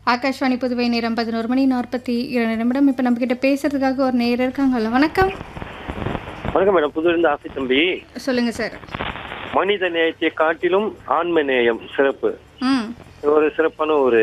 ஆகாஷ்வாணி புதுவை நேரம் பதினோரு மணி நாற்பத்தி இரண்டு நிமிடம் இப்போ நம்மக்கிட்ட பேசுறதுக்காக ஒரு நேரம் இருக்காங்கல்ல வணக்கம் வணக்கம் மேடம் புதுலேருந்து ஆசை தம்பி சொல்லுங்க சார் மனித நேயத்தை காட்டிலும் ஆன்ம நேயம் சிறப்பு ம் இது ஒரு சிறப்பான ஒரு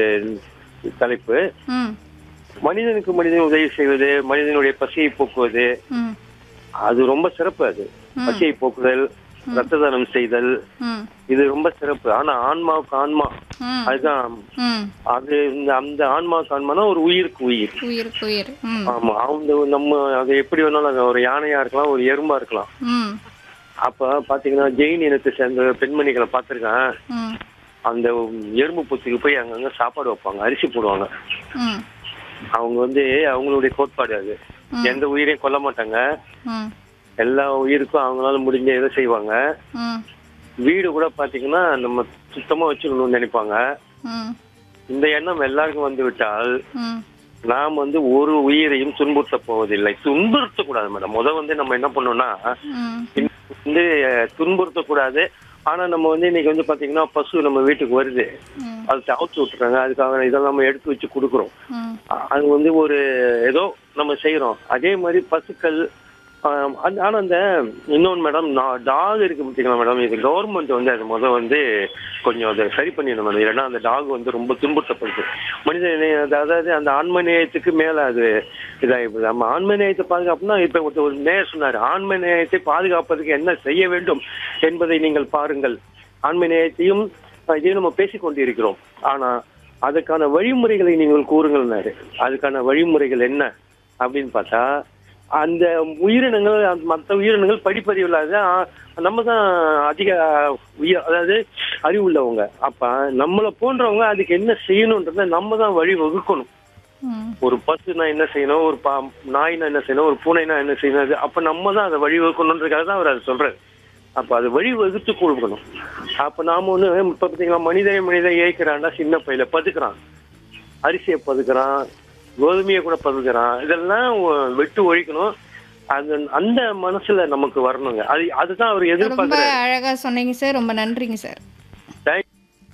தலைப்பு ம் மனிதனுக்கு மனிதன் உதவி செய்வது மனிதனுடைய பசியை போக்குவது ம் அது ரொம்ப சிறப்பு அது பசியை போக்குதல் ரத்த தானம் செய்தல் ம் இது ரொம்ப சிறப்பு ஆனா ஆன்மாவுக்கு ஆன்மா ம் அதுதான் ம் அது இந்த அந்த ஆன்மாவுக்கு ஆன்மானா ஒரு உயிருக்கு உயிர் உயிருக்கு உயிர் ம் ஆமா அவங்க நம்ம அது எப்படி வேணாலும் அது ஒரு யானையா இருக்கலாம் ஒரு எறும்பா இருக்கலாம் ம் அப்ப பாத்தீங்கன்னா ஜெயின் இனத்தை சேர்ந்த பெண்மணிகளை பார்த்திருக்கேன் ம் அந்த எறும்பு புத்துக்கு போய் அங்கங்க சாப்பாடு வைப்பாங்க அரிசி போடுவாங்க ம் அவங்க வந்து அவங்களுடைய கோட்பாடு அது எந்த உயிரையும் கொல்ல மாட்டாங்க ம் எல்லா உயிருக்கும் அவங்களால முடிஞ்ச இதை செய்வாங்க ம் வீடு கூட பாத்தீங்கன்னா நம்ம சுத்தமா வச்சுக்கணும்னு நினைப்பாங்க ம் இந்த எண்ணம் எல்லாருக்கும் வந்து விட்டால் ம் நாம் வந்து ஒரு உயிரையும் துன்புறுத்த போவதில்லை துன்புறுத்த கூடாது மேடம் முத வந்து நம்ம என்ன பண்ணோம்னா ம் வந்து துன்புறுத்த கூடாது ஆனா நம்ம வந்து இன்னைக்கு வந்து பாத்தீங்கன்னா பசு நம்ம வீட்டுக்கு வருது ம் அது அவுத்து விட்டுறாங்க அதுக்காக இதெல்லாம் நம்ம எடுத்து வச்சு கொடுக்குறோம் ம் அது வந்து ஒரு ஏதோ நம்ம செய்யறோம் அதே மாதிரி பசுக்கள் ஆம், அந்த- ஆனா அந்த இன்னொன்று மேடம் டாக் இருக்கு பார்த்தீங்களா மேடம் இது கவர்மெண்ட் வந்து அது முதல் வந்து கொஞ்சம் அதை சரி பண்ணிடணும் மேடம் இல்லைன்னா அந்த டாக் வந்து ரொம்ப துன்புறுத்தப்படுது மனித நேய- அதாவது அந்த ஆன்ம நேயத்துக்கு மேல அது இதாகிடுது நம்ம ஆன்ம நேயத்தை பாதுகாப்புனா இப்ப ஒருத்தர் ஒரு நேயர் சொன்னார் ஆன்ம நேயத்தை பாதுகாப்பதற்கு என்ன செய்ய வேண்டும் என்பதை நீங்கள் பாருங்கள் ஆன்ம நேயத்தையும் அஹ், இதையும் நம்ம பேசிக் கொண்டிருக்கிறோம் ஆனா அதுக்கான வழிமுறைகளை நீங்கள் கூறுங்கள்னாரு அதுக்கான வழிமுறைகள் என்ன அப்படின்னு பார்த்தா அந்த உயிரினங்கள் அந்த மற்ற உயிரினங்கள் படிப்பறிவு இல்லாத ஆ, நம்ம தான் அதிக உயிர் அதாவது அறிவுள்ளவங்க அப்ப நம்மளை போன்றவங்க அதுக்கு என்ன செய்யணுன்றத நம்ம தான் வழி வகுக்கணும் ம் ஒரு பசுனா என்ன செய்யணும் ஒரு பா நாய்னா என்ன செய்யணும் ஒரு பூனைனா என்ன செய்யணும் அது அப்ப நம்ம தான் அதை வழி வகுக்கணுன்றதுக்காக தான் அவர் அதை சொல்றாரு அப்ப அது வழி வகுத்து கொடுக்கணும் அப்ப நாம ஒண்ணு இப்ப பாத்தீங்களா மனிதனை மனிதன் ஏய்க்கிறான்டா சின்ன பையில பதுக்குறான் அரிசியை பதுக்குறான் கோதுமையை கூட பதுக்குறான் இதெல்லாம் ஒ- வெட்டு ஒழிக்கணும் அது அந்த மனசுல நமக்கு வரணுங்க அது அதுதான் அவர் ரொம்ப எதிர்பார்க்கிறாரு அழகா சொன்னீங்க சார் ரொம்ப நன்றிங்க சார் Thank-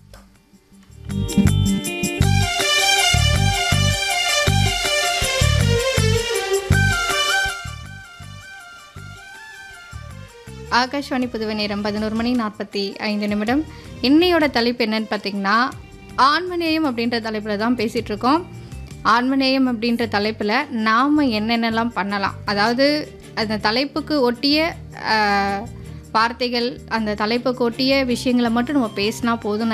ஆகாஷ்வாணி புதுவை நேரம் பதினோரு மணி நாற்பத்தி ஐந்து நிமிடம் இன்னையோட தலைப்பு என்னன்னு பார்த்தீங்கன்னா ஆன்மநேயம் அப்படின்ற தலைப்பில் தான் பேசிகிட்டு இருக்கோம் ஆன்மநேயம் அப்படின்ற தலைப்பில் நாம் என்னென்னலாம் பண்ணலாம் அதாவது அந்த தலைப்புக்கு ஒட்டிய ஆஹ், வார்த்தைகள் அந்த தலைப்புக்கு ஒட்டிய விஷயங்களை மட்டும் நம்ம பேசினா போதும்